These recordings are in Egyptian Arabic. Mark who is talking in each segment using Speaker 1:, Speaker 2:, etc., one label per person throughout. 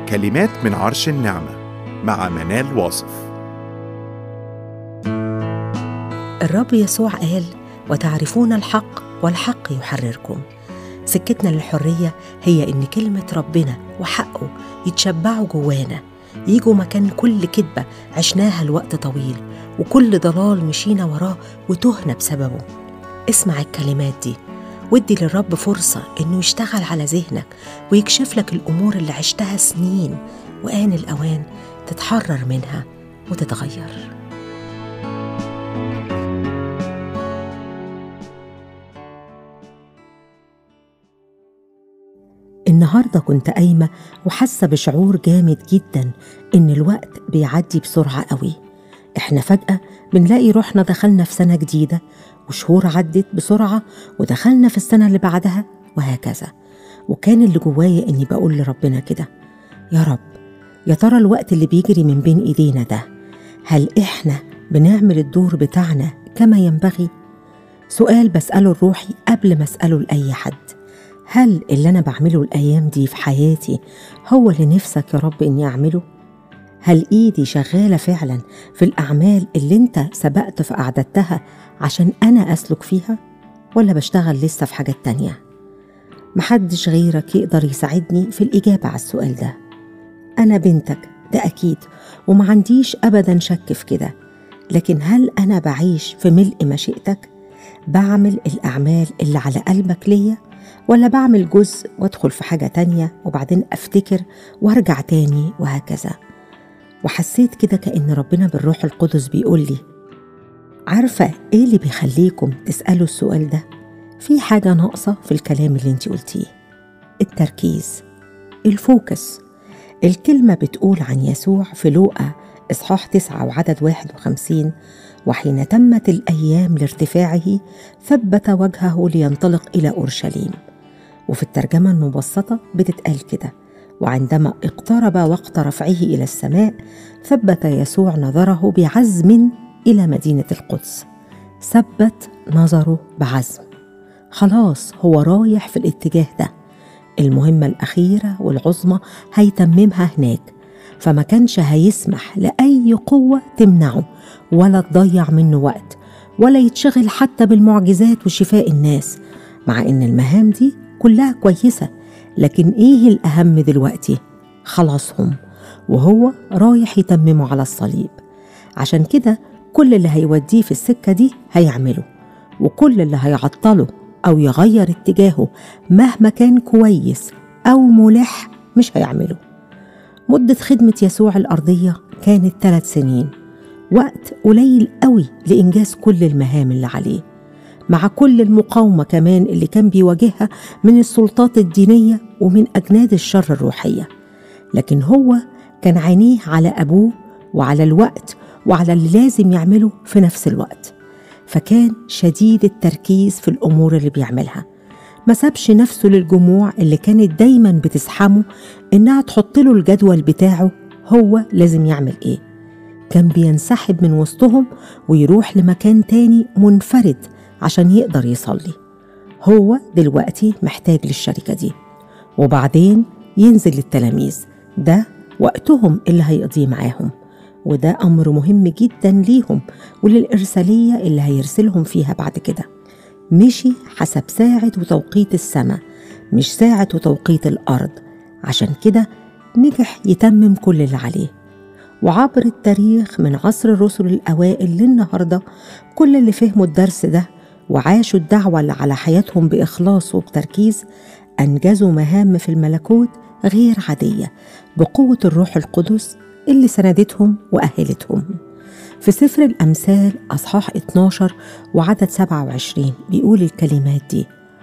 Speaker 1: كلمات من عرش النعمة مع منال واصف
Speaker 2: الرب يسوع قال وتعرفون الحق والحق يحرركم سكتنا للحرية هي إن كلمة ربنا وحقه يتشبعوا جوانا يجوا مكان كل كذبة عشناها لوقت طويل وكل ضلال مشينا وراه وتهنا بسببه اسمع الكلمات دي وادي للرب فرصة إنه يشتغل على ذهنك ويكشف لك الأمور اللي عشتها سنين وآن الأوان تتحرر منها وتتغير النهاردة كنت قايمة وحاسة بشعور جامد جدا إن الوقت بيعدي بسرعة قوي إحنا فجأة بنلاقي روحنا دخلنا في سنة جديدة وشهور عدت بسرعة ودخلنا في السنة اللي بعدها وهكذا وكان اللي جوايا إني بقول لربنا كده يا رب يا ترى الوقت اللي بيجري من بين إيدينا ده هل إحنا بنعمل الدور بتاعنا كما ينبغي؟ سؤال بسأله لروحي قبل ما أسأله لأي حد هل اللي أنا بعمله الأيام دي في حياتي هو اللي نفسك يا رب إني أعمله؟ هل إيدي شغالة فعلا في الأعمال اللي أنت سبقت فأعددتها عشان أنا أسلك فيها؟ ولا بشتغل لسه في حاجات تانية؟ محدش غيرك يقدر يساعدني في الإجابة على السؤال ده أنا بنتك ده أكيد وما عنديش أبدا شك في كده لكن هل أنا بعيش في ملء مشيئتك؟ بعمل الأعمال اللي على قلبك ليا؟ ولا بعمل جزء وادخل في حاجة تانية وبعدين أفتكر وارجع تاني وهكذا وحسيت كده كأن ربنا بالروح القدس بيقول لي عارفة إيه اللي بيخليكم تسألوا السؤال ده؟ في حاجة ناقصة في الكلام اللي انت قلتيه التركيز الفوكس الكلمة بتقول عن يسوع في لوقا إصحاح تسعة وعدد واحد وخمسين وحين تمت الأيام لارتفاعه ثبت وجهه لينطلق إلى أورشليم وفي الترجمة المبسطة بتتقال كده وعندما اقترب وقت رفعه إلى السماء ثبت يسوع نظره بعزم إلى مدينة القدس ثبت نظره بعزم خلاص هو رايح في الاتجاه ده المهمة الأخيرة والعظمى هيتممها هناك فما كانش هيسمح لأي قوة تمنعه ولا تضيع منه وقت ولا يتشغل حتى بالمعجزات وشفاء الناس مع إن المهام دي كلها كويسة لكن إيه الأهم دلوقتي؟ خلاصهم وهو رايح يتممه على الصليب عشان كده كل اللي هيوديه في السكة دي هيعمله وكل اللي هيعطله أو يغير اتجاهه مهما كان كويس أو ملح مش هيعمله مدة خدمة يسوع الأرضية كانت ثلاث سنين وقت قليل قوي لإنجاز كل المهام اللي عليه مع كل المقاومة كمان اللي كان بيواجهها من السلطات الدينية ومن أجناد الشر الروحية لكن هو كان عينيه على أبوه وعلى الوقت وعلى اللي لازم يعمله في نفس الوقت فكان شديد التركيز في الأمور اللي بيعملها ما سابش نفسه للجموع اللي كانت دايما بتزحمه إنها تحط له الجدول بتاعه هو لازم يعمل إيه كان بينسحب من وسطهم ويروح لمكان تاني منفرد عشان يقدر يصلي هو دلوقتي محتاج للشركة دي وبعدين ينزل للتلاميذ ده وقتهم اللي هيقضيه معاهم وده أمر مهم جدا ليهم وللإرسالية اللي هيرسلهم فيها بعد كده مشي حسب ساعة وتوقيت السماء مش ساعة وتوقيت الأرض عشان كده نجح يتمم كل اللي عليه وعبر التاريخ من عصر الرسل الأوائل للنهاردة كل اللي فهموا الدرس ده وعاشوا الدعوة اللي على حياتهم بإخلاص وبتركيز أنجزوا مهام في الملكوت غير عادية بقوة الروح القدس اللي سندتهم وأهلتهم في سفر الأمثال أصحاح 12 وعدد 27 بيقول الكلمات دي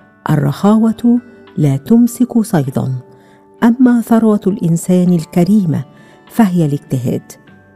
Speaker 2: الرخاوة لا تمسك صيدا أما ثروة الإنسان الكريمة فهي الاجتهاد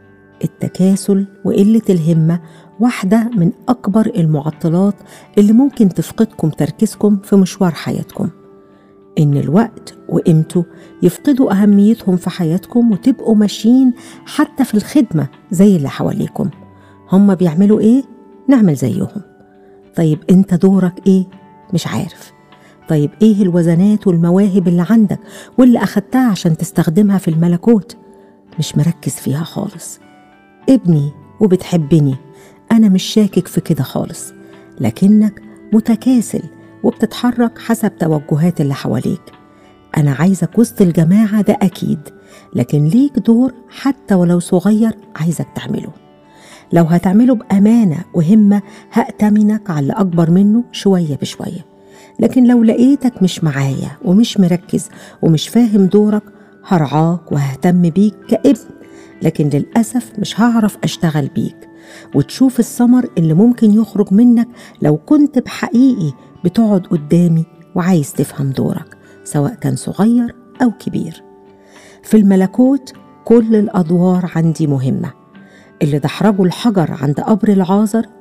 Speaker 2: التكاسل وقلة الهمة واحدة من أكبر المعطلات اللي ممكن تفقدكم تركيزكم في مشوار حياتكم إن الوقت وقيمته يفقدوا أهميتهم في حياتكم وتبقوا ماشيين حتى في الخدمة زي اللي حواليكم هم بيعملوا إيه؟ نعمل زيهم طيب أنت دورك إيه؟ مش عارف طيب إيه الوزنات والمواهب اللي عندك واللي أخدتها عشان تستخدمها في الملكوت مش مركز فيها خالص ابني وبتحبني أنا مش شاكك في كده خالص لكنك متكاسل وبتتحرك حسب توجهات اللي حواليك أنا عايزك وسط الجماعة ده أكيد لكن ليك دور حتى ولو صغير عايزك تعمله لو هتعمله بأمانة وهمة هأتمنك على اللي أكبر منه شوية بشوية لكن لو لقيتك مش معايا ومش مركز ومش فاهم دورك هرعاك وههتم بيك كابن لكن للأسف مش هعرف أشتغل بيك وتشوف الثمر اللي ممكن يخرج منك لو كنت بحقيقي بتقعد قدامي وعايز تفهم دورك سواء كان صغير أو كبير في الملكوت كل الأدوار عندي مهمة اللي دحرجوا الحجر عند قبر العازر